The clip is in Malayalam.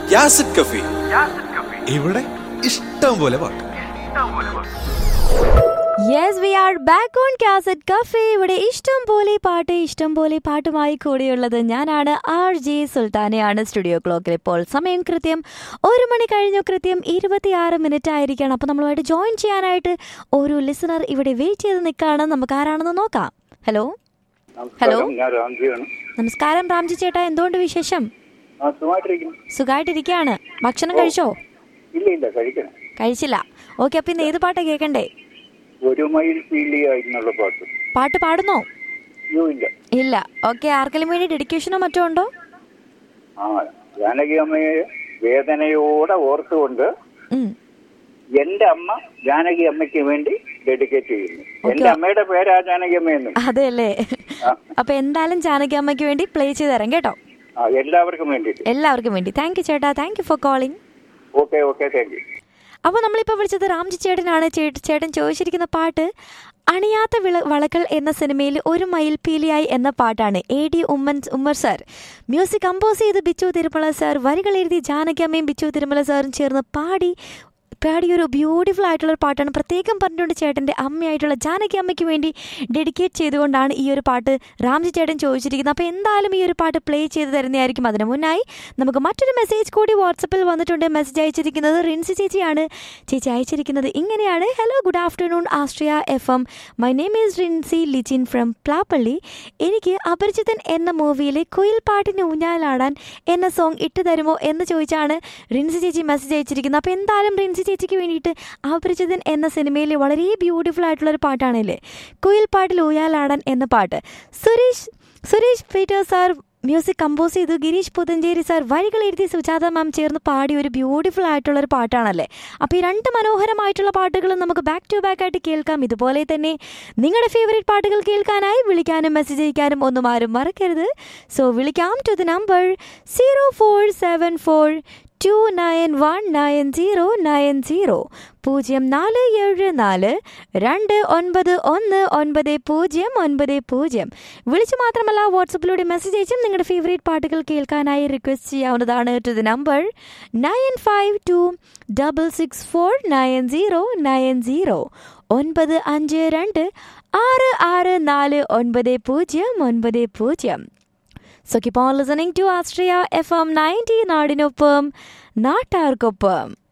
യാസിഡ് കഫി ഇവിടെ ഇഷ്ടം പോലെ പാട്ട് yes we are back on cassette cafe ഇവിടെ ഇഷ്ടം പോലെ പാട്ട് ഇഷ്ടം പോലെ പാട്ടുമായി കൂടിയുള്ളത് ഞാനാണ് ആർ ജെ സുൽത്താനയാണ് സ്റ്റുഡിയോ ക്ലോക്കിൽ ഇപ്പോൾ സമയം കൃത്യം ഒരു മണി കഴിഞ്ഞു കൃത്യം ഇരുപത്തിയാറ് മിനിറ്റ് ആയിരിക്കണം അപ്പോൾ നമ്മളുമായിട്ട് ജോയിൻ ചെയ്യാനായിട്ട് ഒരു ലിസണർ ഇവിടെ വെയിറ്റ് ചെയ്ത് നിൽക്കുകയാണ് നമുക്ക് ആരാണെന്ന് നോക്കാം ഹലോ ഹലോ. നമസ്കാരം ഞാൻ രാംജിയാണ് നമസ്കാരം രാംജി ചേട്ടാ എന്തുകൊണ്ട് വിശേഷം ആ സുഖമായിട്ടിരിക്കുന്നു സുഖമായിട്ടിരിക്കുകയാണ് ഭക്ഷണം കഴിച്ചോ ഇല്ല ഇല്ല കഴിക്കണം കഴിച്ചില്ല ഓക്കെ അപ്പം ഇന്ന് ഏത് പാട്ടാണ് കേൾക്കണ്ടേ ഒരു മൈൽ പീലിയായിരുന്നുള്ള പാട്ട് പാട്ട് പാടുന്നോ അയ്യോ ഇല്ല ഇല്ല ഓക്കെ ആർക്കെങ്കിലും വേണ്ടി ഡെഡിക്കേഷനോ മറ്റോ ഉണ്ടോ ആ ജാനകി അമ്മയെ വേദനയോടെ ഓർത്തുകൊണ്ട് ഉം. എന്റെ അമ്മ ജാനകി അമ്മയ്ക്ക് വേണ്ടി ഡെഡിക്കേറ്റ് ചെയ്യുന്നു Okay. എന്റെ അമ്മയുടെ പേരാ ജാനകി അമ്മയെന്ന് അതെ അല്ലേ ആ. അപ്പൊ എന്തായാലും ജാനകി അമ്മയ്ക്ക് വേണ്ടി പ്ലേ ചെയ്ത് തരാം കേട്ടോ ആ എല്ലാവർക്കും വേണ്ടിയിട്ട് എല്ലാവർക്കും വേണ്ടി താങ്ക് യു ചേട്ടാ thank you for calling okay okay thank you അപ്പോൾ നമ്മളിപ്പോൾ വിളിച്ചത് രാംജി ചേട്ടനാണ് ചേ- ചേട്ടൻ ചോദിച്ചിരിക്കുന്ന പാട്ട് അണിയാത്ത വിള വളകൾ എന്ന സിനിമയിൽ ഒരു മയിൽപീലിയായി എന്ന പാട്ടാണ് A D Umman Ummer sir music compose ചെയ്ത് ബിച്ചു തിരുമല സാർ വരികൾ എഴുതി ജാനകിയമ്മയും ബിച്ചു തിരുമല സാറും ചേർന്ന് പാടി പാടിയൊരു ബ്യൂട്ടിഫുൾ ആയിട്ടുള്ള ഒരു പാട്ടാണ് പ്രത്യേകം പറഞ്ഞുകൊണ്ട് ചേട്ടൻ്റെ അമ്മയായിട്ടുള്ള ജാനകി അമ്മയ്ക്ക് വേണ്ടി ഡെഡിക്കേറ്റ് ചെയ്തുകൊണ്ടാണ് ഈ ഒരു പാട്ട് രാംജി ചേട്ടൻ ചോദിച്ചിരിക്കുന്നത് അപ്പോൾ എന്തായാലും ഈ ഒരു പാട്ട് പ്ലേ ചെയ്ത് തരുന്നതായിരിക്കും അതിന് മുന്നായി നമുക്ക് മറ്റൊരു മെസ്സേജ് കൂടി വാട്സപ്പിൽ വന്നിട്ടുണ്ട് മെസ്സേജ് അയച്ചിരിക്കുന്നത് റിൻസി ചേച്ചിയാണ് ചേച്ചി അയച്ചിരിക്കുന്നത് ഇങ്ങനെയാണ് hello good afternoon Astria F M my name is Rincy Lijin from Plappally എനിക്ക് അപരിചിതൻ എന്ന മൂവിയിലെ കുയിൽ പാട്ടിന് ഊഞ്ഞാലാടാൻ എന്ന സോങ് ഇട്ട് തരുമോ എന്ന് ചോദിച്ചാണ് റിൻസി ചേച്ചി മെസ്സേജ് അയച്ചിരിക്കുന്നത് അപ്പോൾ എന്തായാലും റിൻസി ചേച്ചിക്ക് വേണ്ടിയിട്ട് അപരിചിതൻ എന്ന സിനിമയിലെ വളരെ ബ്യൂട്ടിഫുൾ ആയിട്ടുള്ള ഒരു പാട്ടാണല്ലേ കുയിൽ പാട്ടിൽ ഊയാലാടാൻ എന്ന പാട്ട് Suresh Suresh Peter sir music compose ചെയ്തു ഗിരീഷ് പുതഞ്ചേരി സാർ വരികൾ എഴുതി സുജാത മാം ചേർന്ന് പാടിയ ഒരു ബ്യൂട്ടിഫുൾ ആയിട്ടുള്ള ഒരു പാട്ടാണല്ലേ അപ്പോൾ ഈ രണ്ട് മനോഹരമായിട്ടുള്ള പാട്ടുകൾ നമുക്ക് ബാക്ക് ടു ബാക്ക് ആയിട്ട് കേൾക്കാം ഇതുപോലെ തന്നെ നിങ്ങളുടെ ഫേവറേറ്റ് പാട്ടുകൾ കേൾക്കാനായി വിളിക്കാനും മെസ്സേജ് അയക്കാനും ഒന്നും ആരും മറക്കരുത് സോ വിളിക്കാം to the number zero four seven four two nine one nine zero nine zero പൂജ്യം നാല് ഏഴ് നാല് രണ്ട് ഒൻപത് ഒന്ന് ഒൻപത് പൂജ്യം ഒൻപത് പൂജ്യം വിളിച്ചു മാത്രമല്ല വാട്സപ്പിലൂടെ മെസ്സേജ് അയച്ചും നിങ്ങളുടെ ഫേവറേറ്റ് പാട്ടുകൾ കേൾക്കാനായി റിക്വസ്റ്റ് ചെയ്യാവുന്നതാണ് to the number nine five two double six four nine zero nine zero ഒൻപത് അഞ്ച് രണ്ട് ആറ് ആറ് നാല് ഒൻപത് പൂജ്യം ഒൻപത് പൂജ്യം so keep on listening to Austria F M ninety നാടിനൊപ്പം നാട്ടാർക്കൊപ്പം